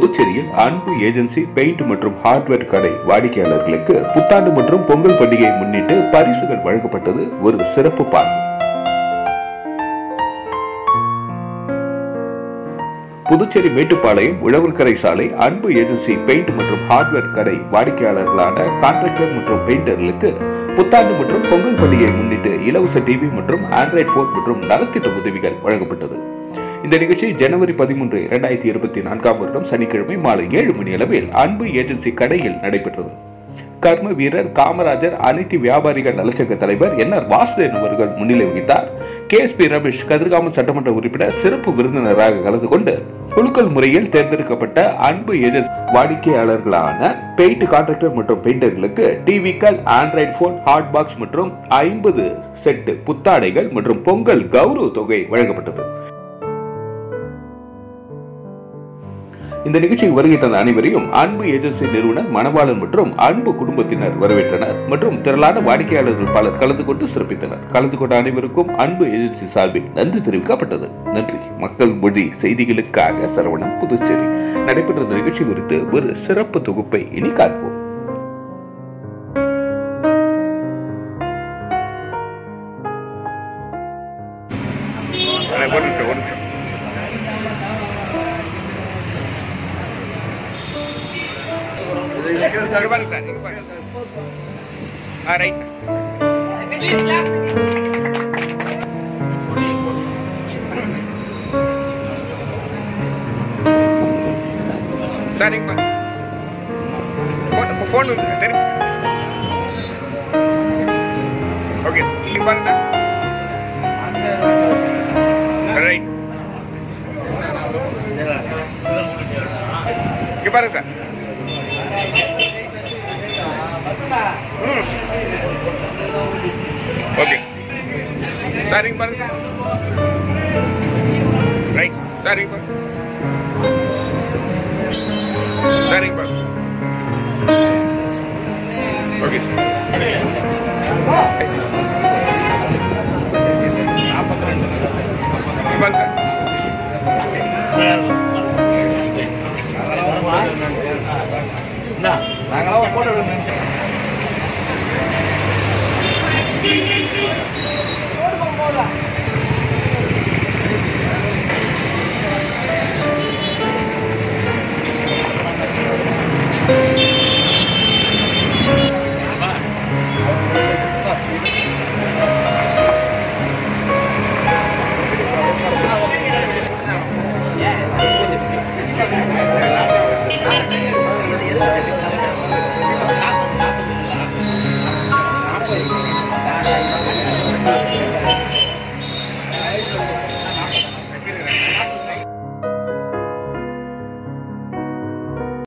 புதுச்சேரியில் அன்பு agency paint மற்றும் ஹார்ட்வேர் கடை வாடிக்கையாளர்களுக்கு புத்தாண்டு மற்றும் பொங்கல் பண்டிகையை முன்னிட்டு பரிசுகள் வழங்கப்பட்டது ஒரு சிறப்பு பார்வை புதுச்சேரி மேட்டுப்பாளையம் உழவர்கரை சாலை அன்பு ஏஜென்சி பெயிண்ட் மற்றும் ஹார்ட்வேர் கடை வாடிக்கையாளர்களான கான்ட்ராக்டர் மற்றும் பெயிண்டர்களுக்கு புத்தாண்டு மற்றும் பொங்கல் பண்டிகையை முன்னிட்டு இலவச டிவி மற்றும் ஆண்ட்ராய்டு போன் மற்றும் நலத்திட்ட உதவிகள் வழங்கப்பட்டது இந்த நிகழ்ச்சி ஜனவரி பதிமூன்று இரண்டாயிரத்தி இருபத்தி நான்காம் வருடம் சனிக்கிழமை மாலை ஏழு மணி அளவில் அன்பு ஏஜென்சி கடையில் நடைபெற்றது கர்ம வீரர் காமராஜர் அனைத்து வியாபாரிகள் நலச்சங்க தலைவர் என் ஆர் வாசுதேவன் அவர்கள் முன்னிலை வகித்தார் கே எஸ் பி ரமேஷ் கதிர்காம சட்டமன்ற உறுப்பினர் சிறப்பு விருந்தினராக கலந்து கொண்டு குலுக்கல் முறையில் தேர்ந்தெடுக்கப்பட்ட அன்பு ஏஜென்சி வாடிக்கையாளர்களான பெயிண்ட் கான்ட்ராக்டர் மற்றும் பெயிண்டர்களுக்கு டிவிக்கள் ஆண்ட்ராய்டு போன் ஹாட் பாக்ஸ் மற்றும் ஐம்பது செட்டு புத்தாடைகள் மற்றும் பொங்கல் கௌரவ தொகை வழங்கப்பட்டது இந்த நிகழ்ச்சிக்கு வருகை தந்த அனைவரையும் அன்பு ஏஜென்சி நிறுவனர் மணவாளன் மற்றும் அன்பு குடும்பத்தினர் வரவேற்றனர் மற்றும் திரளான வாடிக்கையாளர்கள் பலர் கலந்து கொண்டு சிறப்பித்தனர் கலந்து கொண்ட அனைவருக்கும் அன்பு ஏஜென்சி சார்பில் நன்றி தெரிவிக்கப்பட்டது நன்றி மக்கள் மொழி செய்திகளுக்காக சரவணன் புதுச்சேரி நடைபெற்ற இந்த நிகழ்ச்சி குறித்து ஒரு சிறப்பு தொகுப்பை இனி காண்போம் ஒரு நிமிஷம் ஒரு நிமிஷம் இங்க பாருங்க சார் இங்க பாருங்க ஆ ரைட் சார் இங்க பாருங்க ஃபோன் ஃபோன் இருக்கு தெரியும் ஓகே சார் இங்க பாருங்க ரைட் இங்க பாருங்க சார் ம். ஓகே சார் இங்க பாருங்க சார் ரைட் சார் இங்க பாருங்க சார் இங்க பாருங்க ஓகே சார் இங்க பாருங்க சார் Yeah.